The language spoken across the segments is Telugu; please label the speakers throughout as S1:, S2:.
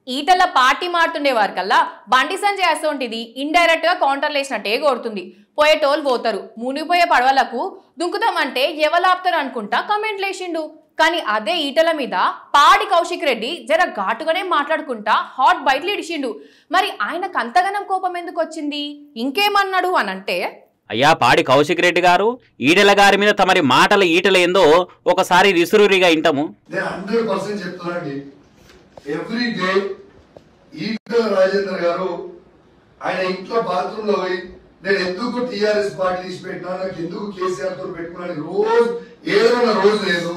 S1: ఈటల పార్టీ మారుతుండేవారు కల్లా బండి సంజయ్ అసోంటిది ఇండైరెక్ట్ గా కౌంటర్లు వేసినట్టే కొడుతుంది పోయేటోళ్ళు పోతారు మునిగిపోయే పడవలకు దుంకుతామంటే ఎవలాపుతారు అనుకుంటా కమెంట్లు వేసిండు కానీ అదే ఈటల మీద పాడి కౌశిక్ రెడ్డి జర ఘాటుగానే మాట్లాడుకుంటా హాట్ బయటలు ఇడిచిండు మరి ఆయనకు అంతగనం కోపం ఎందుకు వచ్చింది ఇంకేమన్నాడు అనంటే
S2: అయ్యా పాడి కౌశిక్ రెడ్డి గారు ఈటెల గారి మీద తమరి మాటల ఈటెల ఏందో ఒకసారి రిసురురిగా ఇంటము
S3: నేను హండ్రెడ్ పర్సెంట్ చెప్తున్నానండి ఎవ్రీ డే ఈటల రాజేంద్ర గారు ఆయన ఇంట్లో బాత్రూమ్ లో పోయి నేను ఎందుకు టిఆర్ఎస్ పార్టీ తీసి పెట్టినా నాకు ఎందుకు కేసీఆర్ తో పెట్టుకున్నాను రోజు ఏదైనా రోజు లేదు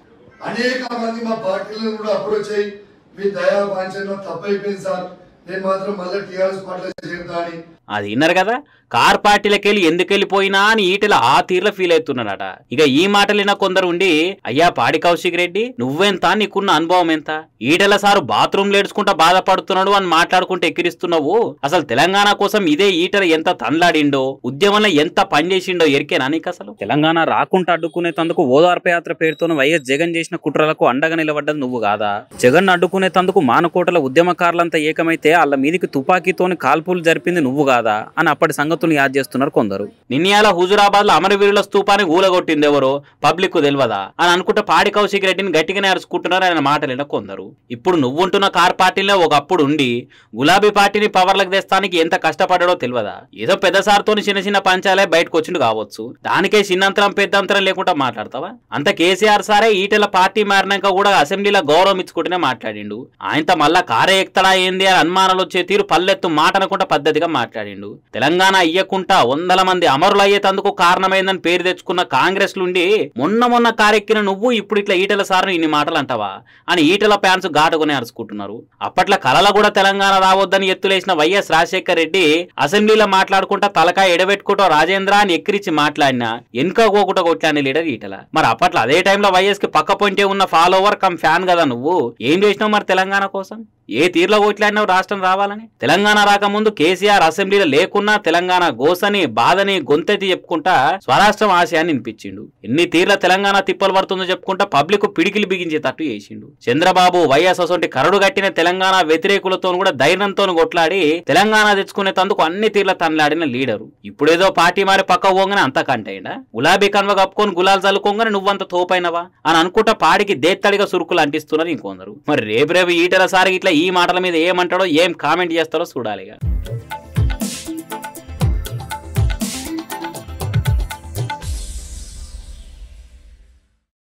S3: అనేక మంది మా పార్టీలను కూడా అప్రోచ్ అయ్యి మీ దయా వాంఛన తప్పైపోయింది సార్ నేను మాత్రం మళ్ళీ టిఆర్ఎస్ పార్టీలో చేరుతా అని
S2: అది విన్నారు కదా కార్ పార్టీలకెళ్ళి ఎందుకు వెళ్ళిపోయినా అని ఈటెల ఆ తీర్ల ఫీల్ అవుతున్నాడట ఇక ఈ మాటలిన కొందరు ఉండి అయ్యా పాడి కౌశిక్ రెడ్డి నువ్వెంత నీకున్న అనుభవం ఎంత ఈటెల సారు బాత్రూమ్ లేడ్చుకుంటా బాధపడుతున్నాడు అని మాట్లాడుకుంటూ ఎక్కిరిస్తున్నావు అసలు తెలంగాణ కోసం ఇదే ఈటెల ఎంత తన్లాడిండో ఉద్యమంలో ఎంత పనిచేసిండో ఎరికేనా నీకు అసలు తెలంగాణ రాకుండా అడ్డుకునేందుకు ఓదార్ప యాత్ర పేరుతో వైఎస్ జగన్ చేసిన కుట్రలకు అండగా నిలబడ్డది నువ్వు కాదా జగన్ అడ్డుకునేందుకు మానకోటల ఉద్యమకారులంతా ఏకమైతే వాళ్ళ మీదికి తుపాకీతోని కాల్పులు జరిపింది నువ్వు కాదా అని అప్పటి సంగతులు యాద్ చేస్తున్నారు కొందరు నిన్నయాల హుజురాబాద్ లో అమరవీరుల స్తూపాన్ని ఊలగొట్టింది ఎవరో పబ్లిక్ తెలియదా అని అనుకుంటే పాడి కౌశిక్ రెడ్డిని గట్టిగానే అరుచుకుంటున్నారు ఆయన మాటలిన కొందరు ఇప్పుడు నువ్వుంటున్న కార్ పార్టీలో ఒకప్పుడు ఉండి గులాబీ పార్టీని పవర్లకు తెస్తానికి ఎంత కష్టపడ్డాడో తెలియదా ఏదో పెద్ద సార్తోని చిన్న చిన్న పంచాలే బయటకు వచ్చిండు కావచ్చు దానికే చిన్నంతరం పెద్దంతరం లేకుండా మాట్లాడతావా అంత కేసీఆర్ సారే ఈటెల పార్టీ మారినాక కూడా అసెంబ్లీలో గౌరవం ఇచ్చుకుంటూనే మాట్లాడిండు ఆయనతో మళ్ళా కారే ఎక్కుతడా ఏంది అని అనుమానాలు వచ్చే తీరు పల్లెత్తు మాట అనకుండా పద్ధతిగా మాట్లాడిండు తెలంగాణ ఇయ్యకుండా వందల మంది అమరులు అయ్యేతందుకు కారణమైందని పేరు తెచ్చుకున్న కాంగ్రెస్ నుండి మొన్న మొన్న కారెక్కిన నువ్వు ఇప్పుడు ఇట్లా ఈటెల సార్ను ఇన్ని మాటలు అంటావా అని ఈటెల ఫ్యాన్స్ ఘాటుకుని అరుచుకుంటున్నారు అప్పట్లో కలల కూడా తెలంగాణ రావద్దని ఎత్తులేసిన వైఎస్ రాజశేఖర్ రెడ్డి అసెంబ్లీలో మాట్లాడుకుంటా తలకాయ ఎడబెట్టుకుంటూ రాజేంద్ర అని ఎక్కిరిచి మాట్లాడినా వెనుక కోకుట కొట్లాని లీడర్ ఈటల మరి అప్పట్లో అదే టైంలో వైఎస్ కి పక్క పొంటే ఉన్న ఫాలోవర్ కమ్ ఫ్యాన్ కదా నువ్వు ఏం చేసినావు మరి తెలంగాణ కోసం ఏ తీరులో ఓట్లాడినావు రాష్ట్రం రావాలని తెలంగాణ రాకముందు కేసీఆర్ అసెంబ్లీలో లేకున్నా తెలంగాణ గోసని బాధని గొంతెత్తి చెప్పుకుంటా స్వరాష్ట్రం ఆశయాన్ని వినిపించిండు ఎన్ని తీర్ల తెలంగాణ తిప్పలు పడుతుందో చెప్పుకుంటా పబ్లిక్ పిడికిలి బిగించేటట్టు చేసిండు చంద్రబాబు వైఎస్ అసొంటి కరడు కట్టిన తెలంగాణ వ్యతిరేకులతో కూడా ధైర్యంతో కొట్లాడి తెలంగాణ తెచ్చుకునే తందుకు అన్ని తీర్ల తనలాడిన లీడరు ఇప్పుడేదో పార్టీ మారి పక్క పోగానే అంత కంటైండా గులాబీ కన్వ కప్పుకొని గులాలు చల్లుకోగానే నువ్వంత తోపైనవా అని అనుకుంటా పాడికి దేత్తడిగా సురుకులు అంటిస్తున్నారు ఇంకొందరు మరి రేపు రేపు ఈటల సారి ఇట్లా ఈ మాటల మీద ఏమంటాడో ఏం కామెంట్ చేస్తాడో చూడాలిగా